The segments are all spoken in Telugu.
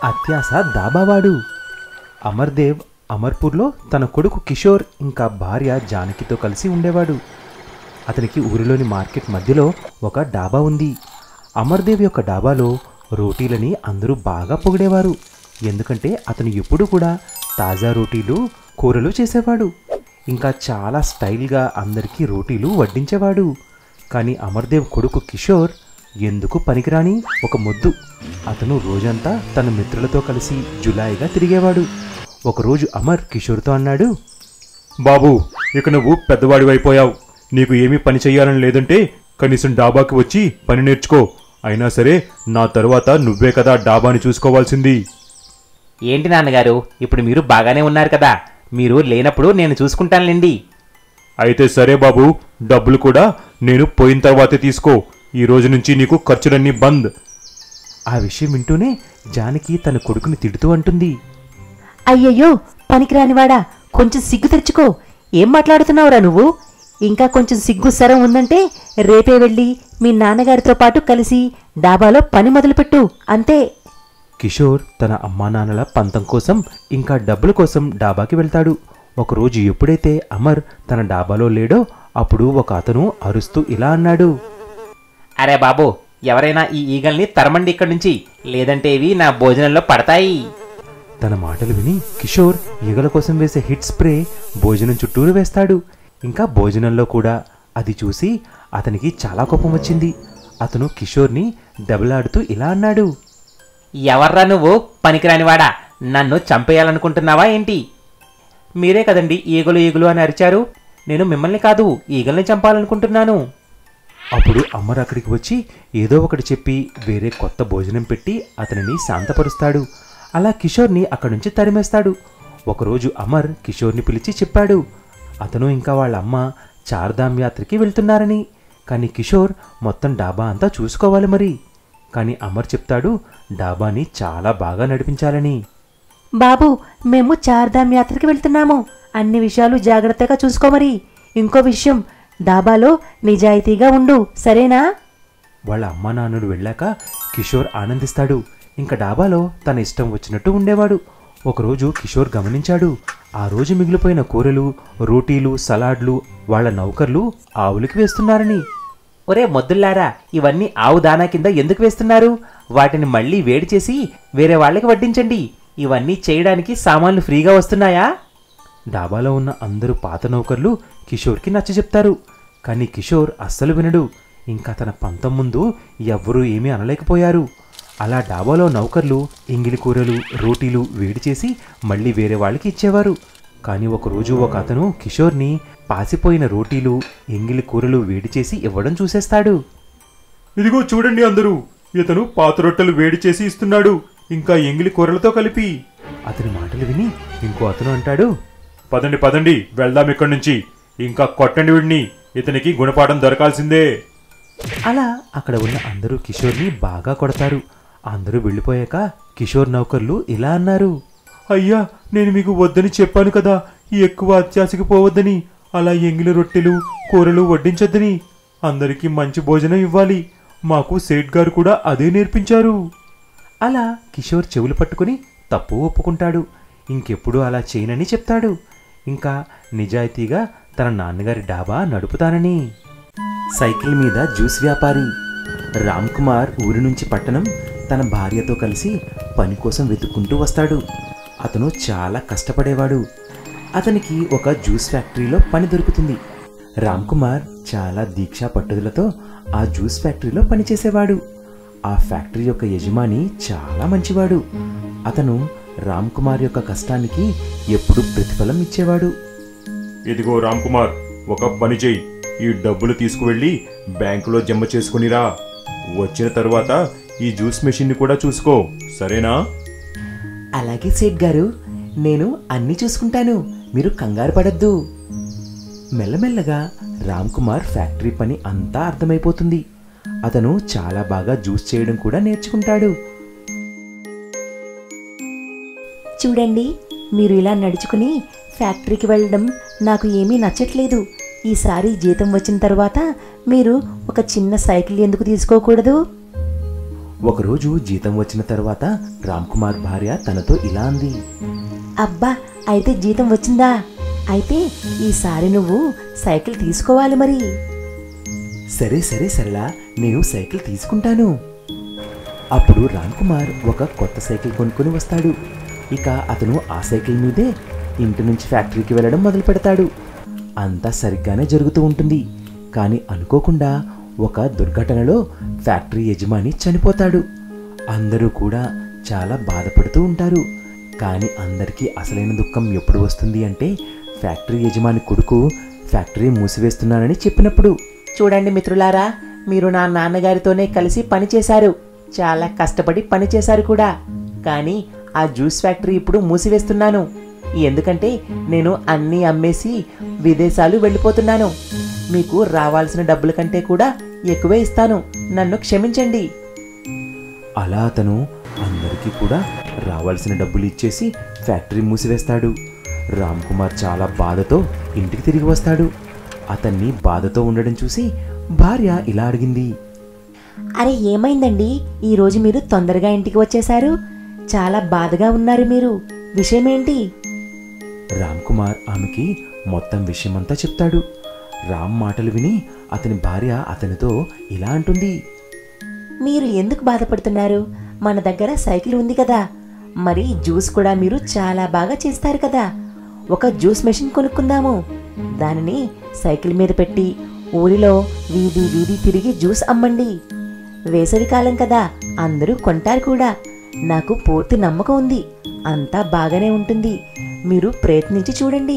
అత్యాస దాబావాడు అమర్దేవ్ అమర్పూర్లో తన కొడుకు కిషోర్ ఇంకా భార్య జానకితో కలిసి ఉండేవాడు అతనికి ఊరిలోని మార్కెట్ మధ్యలో ఒక డాబా ఉంది అమర్దేవ్ యొక్క డాబాలో రోటీలని అందరూ బాగా పొగిడేవారు ఎందుకంటే అతను ఎప్పుడూ కూడా తాజా రోటీలు కూరలు చేసేవాడు ఇంకా చాలా స్టైల్గా అందరికీ రోటీలు వడ్డించేవాడు కానీ అమర్దేవ్ కొడుకు కిషోర్ ఎందుకు పనికిరాని ఒక మొద్దు అతను రోజంతా తన మిత్రులతో కలిసి జులాయిగా తిరిగేవాడు ఒకరోజు అమర్ కిషోర్తో అన్నాడు బాబు ఇక నువ్వు పెద్దవాడివైపోయావు నీకు ఏమీ పని చెయ్యాలని లేదంటే కనీసం డాబాకి వచ్చి పని నేర్చుకో అయినా సరే నా తరువాత నువ్వే కదా డాబాని చూసుకోవాల్సింది ఏంటి నాన్నగారు ఇప్పుడు మీరు బాగానే ఉన్నారు కదా మీరు లేనప్పుడు నేను చూసుకుంటానులేండి అయితే సరే బాబు డబ్బులు కూడా నేను పోయిన తర్వాతే తీసుకో ఈ రోజు నుంచి నీకు ఖర్చులన్నీ బంద్ ఆ విషయం వింటూనే జానకి తన కొడుకుని తిడుతూ అంటుంది అయ్యయ్యో పనికిరానివాడా కొంచెం సిగ్గు తెచ్చుకో ఏం మాట్లాడుతున్నావురా నువ్వు ఇంకా కొంచెం సిగ్గు సరం ఉందంటే రేపే వెళ్ళి మీ నాన్నగారితో పాటు కలిసి డాబాలో పని మొదలుపెట్టు అంతే కిషోర్ తన అమ్మానాన్నల పంతం కోసం ఇంకా డబ్బుల కోసం డాబాకి వెళ్తాడు ఒకరోజు ఎప్పుడైతే అమర్ తన డాబాలో లేడో అప్పుడు ఒక అతను అరుస్తూ ఇలా అన్నాడు అరే బాబు ఎవరైనా ఈ ఈగల్ని తరమండి ఇక్కడి నుంచి లేదంటే ఇవి నా భోజనంలో పడతాయి తన మాటలు విని కిషోర్ ఈగల కోసం వేసే హిట్ స్ప్రే భోజనం చుట్టూరు వేస్తాడు ఇంకా భోజనంలో కూడా అది చూసి అతనికి చాలా కోపం వచ్చింది అతను కిషోర్ని దెబ్బలాడుతూ ఇలా అన్నాడు ఎవర్రా నువ్వు పనికిరానివాడా నన్ను చంపేయాలనుకుంటున్నావా ఏంటి మీరే కదండి ఈగలు ఈగలు అని అరిచారు నేను మిమ్మల్ని కాదు ఈగల్ని చంపాలనుకుంటున్నాను అప్పుడు అమర్ అక్కడికి వచ్చి ఏదో ఒకటి చెప్పి వేరే కొత్త భోజనం పెట్టి అతనిని శాంతపరుస్తాడు అలా కిషోర్ని అక్కడి నుంచి తరిమేస్తాడు ఒకరోజు అమర్ కిషోర్ని పిలిచి చెప్పాడు అతను ఇంకా వాళ్ళ అమ్మ చార్ధామ్ యాత్రకి వెళ్తున్నారని కానీ కిషోర్ మొత్తం డాబా అంతా చూసుకోవాలి మరి కానీ అమర్ చెప్తాడు డాబాని చాలా బాగా నడిపించాలని బాబు మేము చార్ధామ్ యాత్రకి వెళ్తున్నాము అన్ని విషయాలు జాగ్రత్తగా చూసుకోమరి ఇంకో విషయం డాబాలో నిజాయితీగా ఉండు సరేనా వాళ్ళ అమ్మా నాన్నలు వెళ్ళాక కిషోర్ ఆనందిస్తాడు ఇంకా డాబాలో తన ఇష్టం వచ్చినట్టు ఉండేవాడు ఒకరోజు కిషోర్ గమనించాడు ఆ రోజు మిగిలిపోయిన కూరలు రోటీలు సలాడ్లు వాళ్ళ నౌకర్లు ఆవులకి వేస్తున్నారని ఒరే మొద్దుల్లారా ఇవన్నీ ఆవు దానా కింద ఎందుకు వేస్తున్నారు వాటిని మళ్ళీ వేడి చేసి వేరే వాళ్ళకి వడ్డించండి ఇవన్నీ చేయడానికి సామాన్లు ఫ్రీగా వస్తున్నాయా డాబాలో ఉన్న అందరూ పాత నౌకర్లు కిషోర్కి నచ్చజెప్తారు కానీ కిషోర్ అస్సలు వినడు ఇంకా తన పంతం ముందు ఎవ్వరూ ఏమీ అనలేకపోయారు అలా డాబాలో నౌకర్లు ఇంగిలి కూరలు రోటీలు వేడి చేసి మళ్ళీ వేరే వాళ్ళకి ఇచ్చేవారు కానీ ఒకరోజు ఒక అతను కిషోర్ని పాసిపోయిన రోటీలు ఎంగిలి కూరలు వేడి చేసి ఇవ్వడం చూసేస్తాడు ఇదిగో చూడండి అందరూ ఇతను పాత రొట్టెలు వేడి చేసి ఇస్తున్నాడు ఇంకా ఎంగిలి కూరలతో కలిపి అతని మాటలు విని ఇంకో అతను అంటాడు పదండి పదండి వెళ్దాం ఇక్కడి నుంచి ఇంకా కొట్టండి వీడిని ఇతనికి గుణపాఠం దొరకాల్సిందే అలా అక్కడ ఉన్న అందరూ కిషోర్ని బాగా కొడతారు అందరూ వెళ్ళిపోయాక కిషోర్ నౌకర్లు ఇలా అన్నారు అయ్యా నేను మీకు వద్దని చెప్పాను కదా ఎక్కువ అత్యాశకి పోవద్దని అలా ఎంగిలి రొట్టెలు కూరలు వడ్డించొద్దని అందరికీ మంచి భోజనం ఇవ్వాలి మాకు సేట్ గారు కూడా అదే నేర్పించారు అలా కిషోర్ చెవులు పట్టుకుని తప్పు ఒప్పుకుంటాడు ఇంకెప్పుడు అలా చేయనని చెప్తాడు ఇంకా నిజాయితీగా తన నాన్నగారి డాబా నడుపుతానని సైకిల్ మీద జ్యూస్ వ్యాపారి రామ్ కుమార్ ఊరి నుంచి పట్టణం తన భార్యతో కలిసి పని కోసం వెతుక్కుంటూ వస్తాడు అతను చాలా కష్టపడేవాడు అతనికి ఒక జ్యూస్ ఫ్యాక్టరీలో పని దొరుకుతుంది రామ్ కుమార్ చాలా దీక్షా పట్టుదలతో ఆ జ్యూస్ ఫ్యాక్టరీలో పనిచేసేవాడు ఆ ఫ్యాక్టరీ యొక్క యజమాని చాలా మంచివాడు అతను రామ్ కుమార్ యొక్క కష్టానికి ఎప్పుడు ప్రతిఫలం ఇచ్చేవాడు ఇదిగో రామ్ కుమార్ ఒక పని చెయ్యి ఈ డబ్బులు తీసుకువెళ్ళి బ్యాంకులో జమ చేసుకునిరా వచ్చిన తర్వాత ఈ జ్యూస్ మెషిన్ని కూడా చూసుకో సరేనా అలాగే సేట్ గారు నేను అన్నీ చూసుకుంటాను మీరు కంగారు పడద్దు మెల్లమెల్లగా రామ్ కుమార్ ఫ్యాక్టరీ పని అంతా అర్థమైపోతుంది అతను చాలా బాగా జ్యూస్ చేయడం కూడా నేర్చుకుంటాడు చూడండి మీరు ఇలా నడుచుకుని ఫ్యాక్టరీకి వెళ్ళడం నాకు ఏమీ నచ్చట్లేదు ఈసారి జీతం వచ్చిన తర్వాత మీరు ఒక చిన్న సైకిల్ ఎందుకు తీసుకోకూడదు ఒకరోజు జీతం వచ్చిన తర్వాత రామ్ కుమార్ భార్య తనతో ఇలా అంది అబ్బా అయితే జీతం వచ్చిందా అయితే ఈసారి నువ్వు సైకిల్ తీసుకోవాలి మరి సరే సరే సరళా నేను సైకిల్ తీసుకుంటాను అప్పుడు రామ్ కుమార్ ఒక కొత్త సైకిల్ కొనుక్కొని వస్తాడు ఇక అతను ఆ సైకిల్ మీదే ఇంటి నుంచి ఫ్యాక్టరీకి వెళ్ళడం మొదలు పెడతాడు అంతా సరిగ్గానే జరుగుతూ ఉంటుంది కానీ అనుకోకుండా ఒక దుర్ఘటనలో ఫ్యాక్టరీ యజమాని చనిపోతాడు అందరూ కూడా చాలా బాధపడుతూ ఉంటారు కానీ అందరికీ అసలైన దుఃఖం ఎప్పుడు వస్తుంది అంటే ఫ్యాక్టరీ యజమాని కొడుకు ఫ్యాక్టరీ మూసివేస్తున్నానని చెప్పినప్పుడు చూడండి మిత్రులారా మీరు నా నాన్నగారితోనే కలిసి పనిచేశారు చాలా కష్టపడి పనిచేశారు కూడా కానీ ఆ జ్యూస్ ఫ్యాక్టరీ ఇప్పుడు మూసివేస్తున్నాను ఎందుకంటే నేను అన్నీ అమ్మేసి విదేశాలు వెళ్ళిపోతున్నాను మీకు రావాల్సిన డబ్బుల కంటే కూడా ఎక్కువే ఇస్తాను నన్ను క్షమించండి అలా అతను అందరికీ కూడా రావాల్సిన డబ్బులు ఇచ్చేసి ఫ్యాక్టరీ మూసివేస్తాడు రామ్ కుమార్ చాలా బాధతో ఇంటికి తిరిగి వస్తాడు అతన్ని బాధతో ఉండడం చూసి భార్య ఇలా అడిగింది అరే ఏమైందండి ఈరోజు మీరు తొందరగా ఇంటికి వచ్చేశారు చాలా బాధగా ఉన్నారు మీరు విషయమేంటి రామ్ కుమార్ ఆమెకి మొత్తం విషయమంతా చెప్తాడు రామ్ మాటలు విని అతని భార్య అతనితో ఇలా అంటుంది మీరు ఎందుకు బాధపడుతున్నారు మన దగ్గర సైకిల్ ఉంది కదా మరి జ్యూస్ కూడా మీరు చాలా బాగా చేస్తారు కదా ఒక జ్యూస్ మెషిన్ కొనుక్కుందాము దానిని సైకిల్ మీద పెట్టి ఊరిలో వీధి వీధి తిరిగి జ్యూస్ అమ్మండి వేసవి కాలం కదా అందరూ కొంటారు కూడా నాకు పూర్తి నమ్మకం ఉంది అంతా బాగానే ఉంటుంది మీరు ప్రయత్నించి చూడండి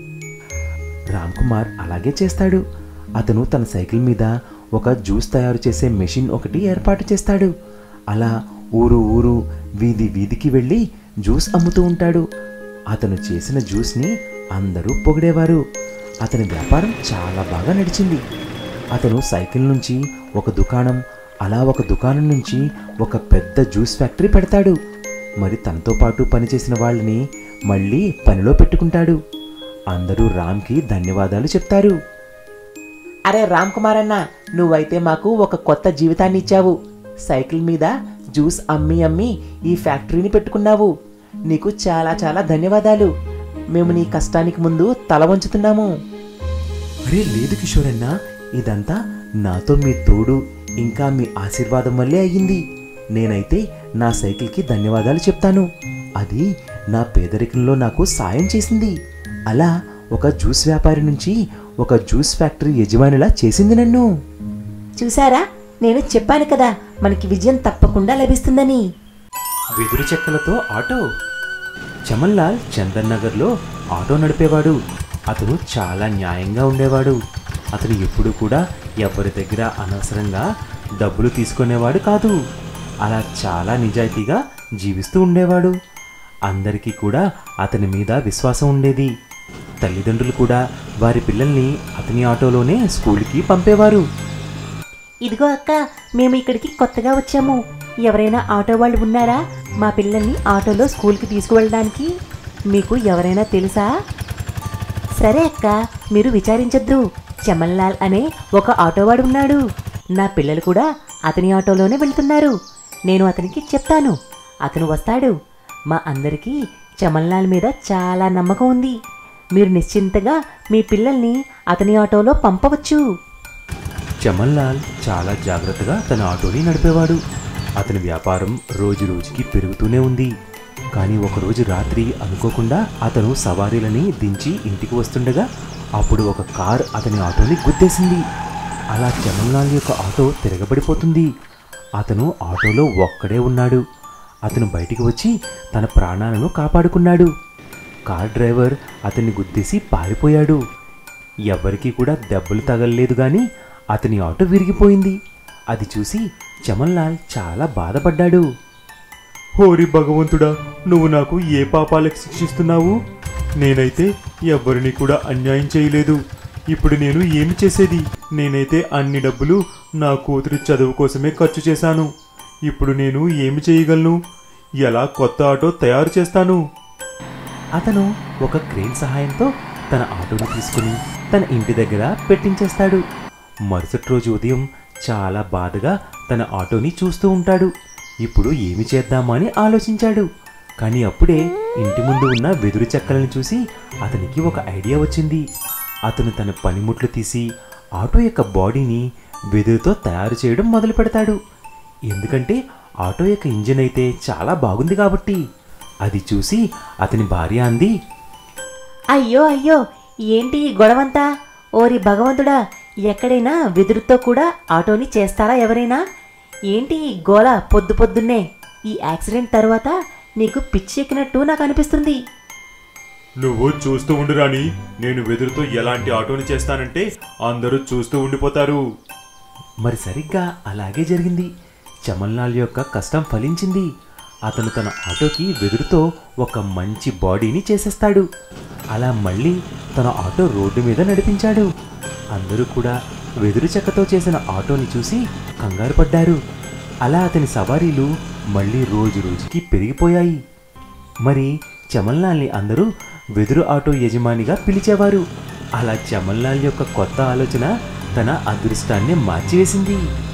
రామ్ కుమార్ అలాగే చేస్తాడు అతను తన సైకిల్ మీద ఒక జ్యూస్ తయారు చేసే మెషిన్ ఒకటి ఏర్పాటు చేస్తాడు అలా ఊరు ఊరు వీధి వీధికి వెళ్ళి జ్యూస్ అమ్ముతూ ఉంటాడు అతను చేసిన జ్యూస్ని అందరూ పొగిడేవారు అతని వ్యాపారం చాలా బాగా నడిచింది అతను సైకిల్ నుంచి ఒక దుకాణం అలా ఒక దుకాణం నుంచి ఒక పెద్ద జ్యూస్ ఫ్యాక్టరీ పెడతాడు మరి తనతో పాటు పనిచేసిన వాళ్ళని మళ్ళీ పనిలో పెట్టుకుంటాడు అందరూ రామ్కి ధన్యవాదాలు చెప్తారు అరే రామ్ కుమార్ అన్న నువ్వైతే మాకు ఒక కొత్త జీవితాన్ని ఇచ్చావు సైకిల్ మీద జ్యూస్ అమ్మి అమ్మి ఈ ఫ్యాక్టరీని పెట్టుకున్నావు నీకు చాలా చాలా ధన్యవాదాలు మేము నీ కష్టానికి ముందు తల వంచుతున్నాము అరే లేదు కిషోర్ అన్న ఇదంతా నాతో మీ తోడు ఇంకా మీ ఆశీర్వాదం వల్లే అయ్యింది నేనైతే నా సైకిల్కి ధన్యవాదాలు చెప్తాను అది నా పేదరికంలో నాకు సాయం చేసింది అలా ఒక జ్యూస్ వ్యాపారి నుంచి ఒక జ్యూస్ ఫ్యాక్టరీ యజమానిలా చేసింది నన్ను చూసారా నేను చెప్పాను కదా మనకి విజయం తప్పకుండా లభిస్తుందని వెదురు చెక్కలతో ఆటో చమన్లాల్ చందన్ నగర్లో ఆటో నడిపేవాడు అతను చాలా న్యాయంగా ఉండేవాడు అతను ఎప్పుడు కూడా ఎవరి దగ్గర అనవసరంగా డబ్బులు తీసుకునేవాడు కాదు అలా చాలా నిజాయితీగా జీవిస్తూ ఉండేవాడు అందరికీ కూడా అతని మీద విశ్వాసం ఉండేది తల్లిదండ్రులు కూడా వారి పిల్లల్ని అతని ఆటోలోనే స్కూల్కి పంపేవారు ఇదిగో అక్క మేము ఇక్కడికి కొత్తగా వచ్చాము ఎవరైనా ఆటో వాళ్ళు ఉన్నారా మా పిల్లల్ని ఆటోలో స్కూల్కి తీసుకువెళ్ళడానికి మీకు ఎవరైనా తెలుసా సరే అక్క మీరు విచారించొద్దు చమన్లాల్ అనే ఒక ఆటోవాడు ఉన్నాడు నా పిల్లలు కూడా అతని ఆటోలోనే వెళ్తున్నారు నేను అతనికి చెప్తాను అతను వస్తాడు మా అందరికీ చమన్లాల్ మీద చాలా నమ్మకం ఉంది మీరు నిశ్చింతగా మీ పిల్లల్ని అతని ఆటోలో పంపవచ్చు చమన్లాల్ చాలా జాగ్రత్తగా తన ఆటోని నడిపేవాడు అతని వ్యాపారం రోజు రోజుకి పెరుగుతూనే ఉంది కానీ ఒకరోజు రాత్రి అనుకోకుండా అతను సవారీలని దించి ఇంటికి వస్తుండగా అప్పుడు ఒక కార్ అతని ఆటోని గుద్దేసింది అలా చమన్లాల్ యొక్క ఆటో తిరగబడిపోతుంది అతను ఆటోలో ఒక్కడే ఉన్నాడు అతను బయటికి వచ్చి తన ప్రాణాలను కాపాడుకున్నాడు కార్ డ్రైవర్ అతన్ని గుద్దేసి పారిపోయాడు ఎవ్వరికీ కూడా దెబ్బలు తగలలేదు గాని అతని ఆటో విరిగిపోయింది అది చూసి చమన్లాల్ చాలా బాధపడ్డాడు హోరి భగవంతుడా నువ్వు నాకు ఏ పాపాలకు శిక్షిస్తున్నావు నేనైతే ఎవ్వరిని కూడా అన్యాయం చేయలేదు ఇప్పుడు నేను ఏమి చేసేది నేనైతే అన్ని డబ్బులు నా కూతురి చదువు కోసమే ఖర్చు చేశాను ఇప్పుడు నేను ఏమి చేయగలను ఎలా కొత్త ఆటో తయారు చేస్తాను అతను ఒక క్రేన్ సహాయంతో తన ఆటోని తీసుకుని తన ఇంటి దగ్గర పెట్టించేస్తాడు మరుసటి రోజు ఉదయం చాలా బాధగా తన ఆటోని చూస్తూ ఉంటాడు ఇప్పుడు ఏమి చేద్దామా అని ఆలోచించాడు కానీ అప్పుడే ఇంటి ముందు ఉన్న వెదురు చెక్కలను చూసి అతనికి ఒక ఐడియా వచ్చింది అతను తన పనిముట్లు తీసి ఆటో యొక్క బాడీని వెదురుతో తయారు చేయడం మొదలు పెడతాడు ఎందుకంటే ఆటో యొక్క ఇంజిన్ అయితే చాలా బాగుంది కాబట్టి అది చూసి అతని భార్య అంది అయ్యో అయ్యో ఏంటి ఈ గొడవంతా ఓరి భగవంతుడా ఎక్కడైనా వెదురుతో కూడా ఆటోని చేస్తారా ఎవరైనా ఏంటి ఈ గోల పొద్దు పొద్దున్నే ఈ యాక్సిడెంట్ తర్వాత నీకు పిచ్చి ఎక్కినట్టు నాకు అనిపిస్తుంది నువ్వు చూస్తూ ఉండు రాని నేను వెదురుతో ఎలాంటి ఆటోని చేస్తానంటే అందరూ చూస్తూ ఉండిపోతారు మరి సరిగ్గా అలాగే జరిగింది చమల్లాల్ యొక్క కష్టం ఫలించింది అతను తన ఆటోకి వెదురుతో ఒక మంచి బాడీని చేసేస్తాడు అలా మళ్ళీ తన ఆటో రోడ్డు మీద నడిపించాడు అందరూ కూడా వెదురు చెక్కతో చేసిన ఆటోని చూసి కంగారు పడ్డారు అలా అతని సవారీలు మళ్ళీ రోజు రోజుకి పెరిగిపోయాయి మరి చమల్లాల్ని అందరూ వెదురు ఆటో యజమానిగా పిలిచేవారు అలా చమల్లాల్ యొక్క కొత్త ఆలోచన తన అదృష్టాన్ని మార్చివేసింది